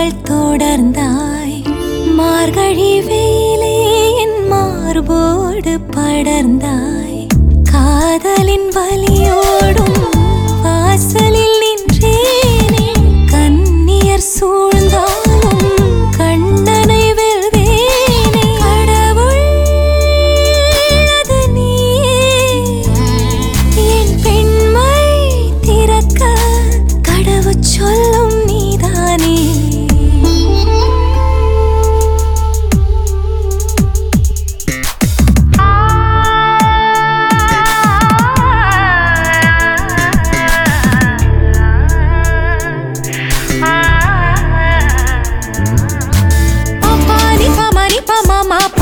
நாட்கள் தொடர்ந்தாய் மார்கழி வெயிலே என் மார்போடு படர்ந்தாய் காதலின் வலியோடும் வாசலில் நின்றேனே கண்ணியர் சூழ்ந்தாலும் கண்ணனை வெல்வேனே கடவுள் அது நீயே என் பெண்மை திறக்க கடவுச் சொல்லும் நீதானே பாப்பா நீ பாமா நீ பாமா மா